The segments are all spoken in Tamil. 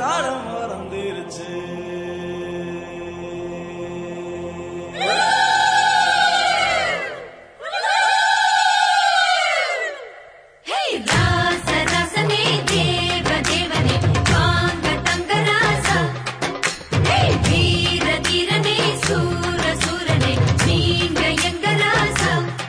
காலம் மறந்துருச்சு ஹே ராச ராசனே தேவ தேவனே வாங்க தங்க ராசா ஹே வீர தீரனே சூர சூரனே நீங்க எங்க ராசா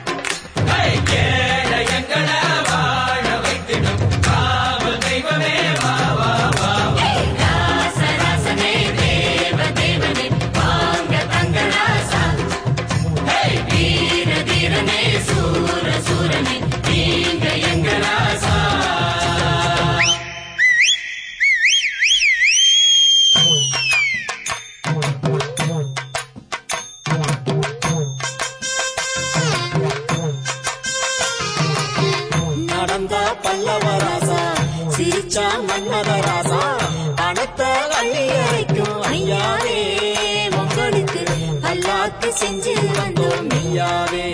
ஹே ராச ராசனே தேவ தேவனே வாங்க தங்க ராசா ஹே வீர தீரனே சூர சூரனே நீங்க எங்க ராசா நடந்த பல்லவ ராசா சிரிச்சா மன்மத ராசா பணத்தை அள்ளி அரைக்கும் ஐயாவே உங்களுக்கு அல்லாக்கு செஞ்சு வந்தோம் ஐயாவே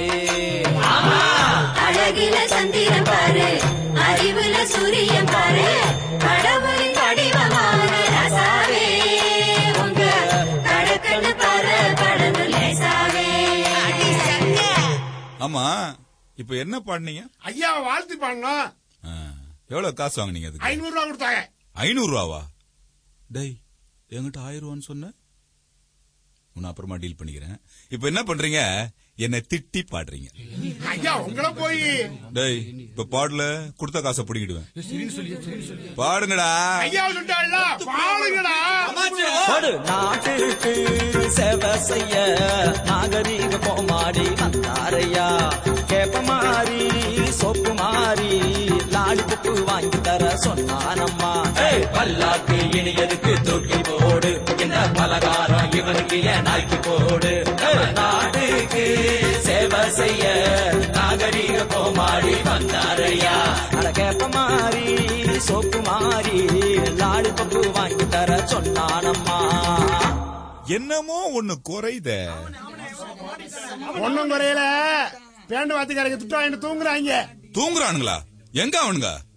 அழகில சந்திரன் பாரு அறிவுல சூரியன் பாரு கடவுளின் வடிவமான ரசாவே உங்க கடக்கண்ணு பாரு படகு லேசாவே ஆமா இப்ப என்ன பாடுனீங்க ஐயா வாழ்த்து பாடணும் ஆ, எவ்வளவு காசு வாங்குனீங்க அதுக்கு ஐநூறு ரூபா கொடுத்தாங்க ஐநூறு ரூபாவா டேய் என்கிட்ட ஆயிரம் ரூபான்னு சொன்ன உன்னை அப்புறமா டீல் பண்ணிக்கிறேன் இப்ப என்ன பண்றீங்க என்னை திட்டி பாடுறீங்க ஐயா உங்களை போய் டேய் இப்ப பாடல கொடுத்த காசை பிடிக்கிடுவேன் பாடுங்கடா ஐயா சொல்லிட்டாள்ல பாருங்கடா ஒரு நாட்டுக்கு சேவை செய்ய நாகரீக கோமாடி வந்தாரையா கேப்ப மாறி சொப்பு மாறி லாடி புப்பு வாங்கி தர சொன்னானம்மா ஏய், பல்லாக்கு இனியதுக்கு தூக்கி போடு இந்த பலகாரம் இவனுக்கு ஏன் நாய்க்கு போடு ஏய், நாட்டுக்கு சேவை செய்ய நாகரீக கோமாடி வந்தாரையா அட கேப்ப மாறி சோப்பு மாறி லாடி பப்பு வாங்கி தர சொன்னானம்மா என்னமோ ஒண்ணு குறையுதே ஒண்ணும் குறையில பேண்டு வாத்திக்காரங்க திட்டு வாங்கிட்டு தூங்குறாங்க தூங்குறானுங்களா எங்க அவனுங்க